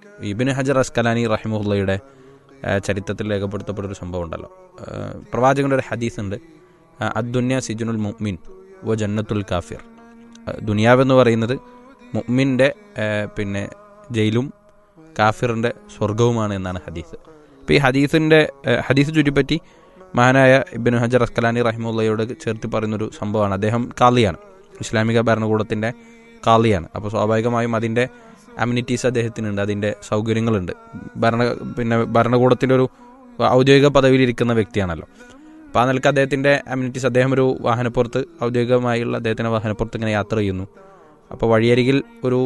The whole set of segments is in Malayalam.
ഇബിന് ഹജർ അസ്കലാനി റഹിമുള്ളയുടെ ചരിത്രത്തിൽ രേഖപ്പെടുത്തപ്പെട്ട ഒരു സംഭവം ഉണ്ടല്ലോ ആ, പ്രവാചകന്റെ ഒരു ഹദീസ് ഉണ്ട് ആ, അദ്ദുന്യ സിജുനുൽ മുഅ്മിൻ വ ജന്നത്തുൽ കാഫിർ ആ, ദുനിയാവെന്ന് പറയുന്നത് മുഅ്മിൻ്റെ ആ, പിന്നെ ജയിലും കാഫിറിൻ്റെ സ്വർഗവുമാണ് എന്നാണ് ഹദീസ് അപ്പോൾ ഈ ഹദീസിൻ്റെ ആ, ഹദീസ് ചുറ്റിപ്പറ്റി മഹാനായ ഇബിന് ഹജർ അസ്കലാനി റഹിമുള്ളയോട് ചേർത്ത് പറയുന്നൊരു സംഭവമാണ് അദ്ദേഹം കാളിയാണ് ഇസ്ലാമിക ഭരണകൂടത്തിൻ്റെ കാളിയാണ് അപ്പോൾ സ്വാഭാവികമായും അതിൻ്റെ അമ്യൂണിറ്റീസ് അദ്ദേഹത്തിനുണ്ട് അതിൻ്റെ സൗകര്യങ്ങളുണ്ട് ഭരണ പിന്നെ ഭരണകൂടത്തിൻ്റെ ഒരു ഔദ്യോഗിക പദവിയിലിരിക്കുന്ന വ്യക്തിയാണല്ലോ അപ്പോൾ ആ നിലക്ക് അദ്ദേഹത്തിൻ്റെ അമ്യൂണിറ്റീസ് അദ്ദേഹം ഒരു വാഹനപ്പുറത്ത് ഔദ്യോഗികമായുള്ള അദ്ദേഹത്തിൻ്റെ വാഹനപ്പുറത്ത് ഇങ്ങനെ യാത്ര ചെയ്യുന്നു അപ്പോൾ വഴിയരികിൽ ഒരു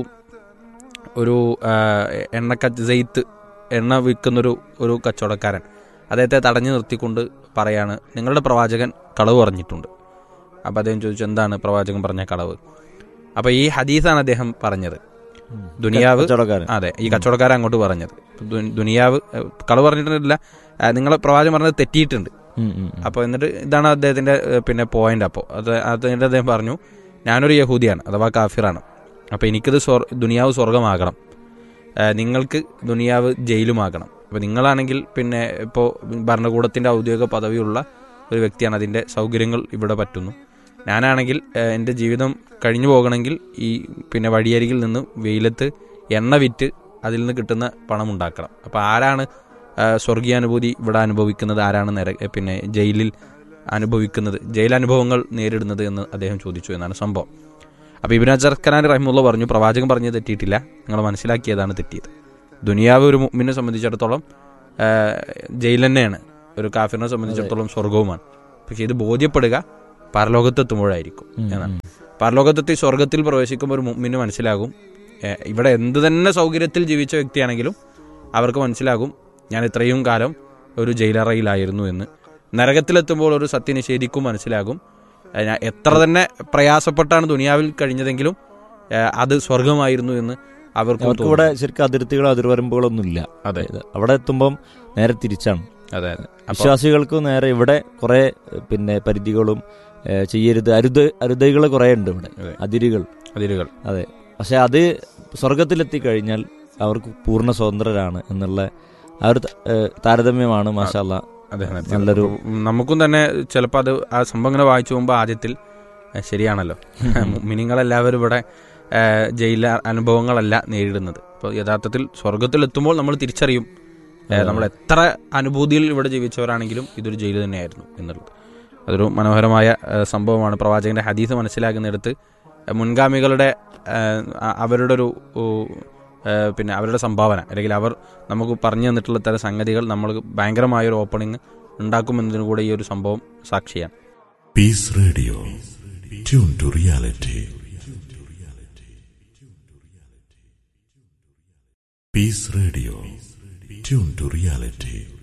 ഒരു ആ, എണ്ണക്ക ജെയ്ത്ത് എണ്ണ വിൽക്കുന്നൊരു ഒരു കച്ചവടക്കാരൻ അദ്ദേഹത്തെ തടഞ്ഞു നിർത്തിക്കൊണ്ട് പറയാണ് നിങ്ങളുടെ പ്രവാചകൻ കളവ് പറഞ്ഞിട്ടുണ്ട് അപ്പോൾ അദ്ദേഹം ചോദിച്ചു എന്താണ് പ്രവാചകൻ പറഞ്ഞ കളവ് അപ്പോൾ ഈ ഹദീസാണ് അദ്ദേഹം പറഞ്ഞത് ദുനിയാവ് കച്ചവടക്കാരൻ അതെ ഈ കച്ചവടക്കാരൻ അങ്ങോട്ട് പറഞ്ഞത് ദു- ദുനിയാവ് ഏഹ്, കളവ് പറഞ്ഞിട്ടില്ല ഏഹ്, നിങ്ങളെ പ്രവാചകൻ പറഞ്ഞത് തെറ്റിയിട്ടുണ്ട് ഉം, ഉം, ഉം. അപ്പോൾ എന്നിട്ട് ഇതാണ് അദ്ദേഹത്തിന്റെ ഏഹ്, പിന്നെ പോയിന്റ് അപ്പോൾ അത് അതിന്റെ അദ്ദേഹം പറഞ്ഞു ഞാനൊരു യഹൂദിയാണ് അഥവാ കാഫിറാണ് അപ്പോൾ എനിക്കിത് സ്വർ ദുനിയാവ് സ്വർഗമാകണം ഏഹ്, നിങ്ങൾക്ക് ദുനിയാവ് ജയിലുമാകണം അപ്പോൾ നിങ്ങളാണെങ്കിൽ പിന്നെ ഇപ്പോൾ ഭരണകൂടത്തിന്റെ ഔദ്യോഗിക പദവിയുള്ള ഒരു വ്യക്തിയാണ് അതിന്റെ സൗകര്യങ്ങൾ ഇവിടെ പറ്റുന്നു ഞാനാണെങ്കിൽ ഏഹ്, എൻ്റെ ജീവിതം കഴിഞ്ഞു പോകണമെങ്കിൽ ഈ പിന്നെ വഴിയരികിൽ നിന്ന് വെയിലത്ത് എണ്ണ വിറ്റ് അതിൽ നിന്ന് കിട്ടുന്ന പണം ഉണ്ടാക്കണം അപ്പോൾ ആരാണ് ആ, സ്വർഗീയാനുഭൂതി ഇവിടെ അനുഭവിക്കുന്നത് ആരാണ് നര പിന്നെ ജയിലിൽ അനുഭവിക്കുന്നത് ജയിലനുഭവങ്ങൾ നേരിടുന്നത് എന്ന് അദ്ദേഹം ചോദിച്ചു എന്നാണ് സംഭവം അപ്പോൾ ഇബിൻ അജർ ഖനാൻ റഹിമുള്ള പറഞ്ഞു പ്രവാചകൻ പറഞ്ഞത് തെറ്റിയിട്ടില്ല നിങ്ങൾ മനസ്സിലാക്കിയതാണ് തെറ്റിയത് ദുനിയാവ് ഒരു മുമ്മിനെ സംബന്ധിച്ചിടത്തോളം ആ, ജയിൽ തന്നെയാണ് ഒരു കാഫിറിനെ സംബന്ധിച്ചിടത്തോളം സ്വർഗവുമാണ് പക്ഷേ ഇത് ബോധ്യപ്പെടുക പരലോകത്തെത്തുമ്പോഴായിരിക്കും ഉം, എന്നാണ് ഉം. പരലോകത്തെത്തി സ്വർഗത്തിൽ പ്രവേശിക്കുമ്പോൾ ഒരു മുമ്മിന് മനസ്സിലാകും ഏ, ഇവിടെ എന്ത് തന്നെ സൗകര്യത്തിൽ ജീവിച്ച വ്യക്തിയാണെങ്കിലും അവർക്ക് മനസ്സിലാകും ഞാൻ ഇത്രയും കാലം ഒരു ജയിലറയിലായിരുന്നു എന്ന് നരകത്തിലെത്തുമ്പോൾ ഒരു സത്യനിഷേധിക്കും മനസ്സിലാകും ഏ, ഞാൻ എത്ര തന്നെ പ്രയാസപ്പെട്ടാണ് ദുനിയാവിൽ കഴിഞ്ഞതെങ്കിലും ഏ, അത് സ്വർഗമായിരുന്നു എന്ന് അവർക്ക് അവർക്ക് ഇവിടെ ശരിക്കും അതിർത്തികളോ അതിർവരമ്പുകളൊന്നും ഇല്ല അതെ ഇത് അവിടെ എത്തുമ്പം നേരെ തിരിച്ചാണ് അതെ അതെ അപ്പൊ വിശ്വാസികൾക്ക് നേരെ ഇവിടെ കുറെ പിന്നെ പരിധികളും ഏ, ചെയ്യരുത് അരുത് അരുതകൾ കുറെ ഉണ്ട് ഇവിടെ അതെ. അതിരുകൾ അതിരുകൾ അതെ പക്ഷെ അത് സ്വർഗത്തിലെത്തി കഴിഞ്ഞാൽ അവർക്ക് പൂർണ്ണ സ്വതന്ത്രരാണ് എന്നുള്ള ആ ഒരു ത- ഏ, താരതമ്യമാണ് മാഷാല്ല അതെ അതെ. നല്ലൊരു നമുക്കും തന്നെ ചിലപ്പോൾ അത് ആ സംഭവം ഇങ്ങനെ വായിച്ചു പോകുമ്പോൾ ആദ്യത്തിൽ ഏ, ശരിയാണല്ലോ മിനിങ്ങളെല്ലാവരും ഇവിടെ ഏ, ജയില അനുഭവങ്ങളല്ല നേരിടുന്നത് അപ്പോൾ യഥാർത്ഥത്തിൽ സ്വർഗത്തിലെത്തുമ്പോൾ നമ്മൾ തിരിച്ചറിയും ഏ, നമ്മൾ എത്ര അനുഭൂതിയിൽ ഇവിടെ ജീവിച്ചവരാണെങ്കിലും ഇതൊരു ജയിൽ തന്നെയായിരുന്നു എന്നുള്ളത് അതൊരു മനോഹരമായ ഏ, സംഭവമാണ് പ്രവാചകന്റെ ഹദീസ് മനസ്സിലാക്കുന്നിടത്ത് ഏ, മുൻഗാമികളുടെ ഏ, അ- അവരുടെ ഒരു ഓ, ഏ, പിന്നെ അവരുടെ സംഭാവന അല്ലെങ്കിൽ അവർ നമുക്ക് പറഞ്ഞു തന്നിട്ടുള്ള തരം സംഗതികൾ നമ്മൾ ഭയങ്കരമായ ഒരു ഓപ്പണിംഗ് ഉണ്ടാക്കുമെന്നതിന് കൂടെ ഈ ഒരു സംഭവം സാക്ഷിയാണ് Peace Radio. Tune to reality. Peace Radio. Tune to reality.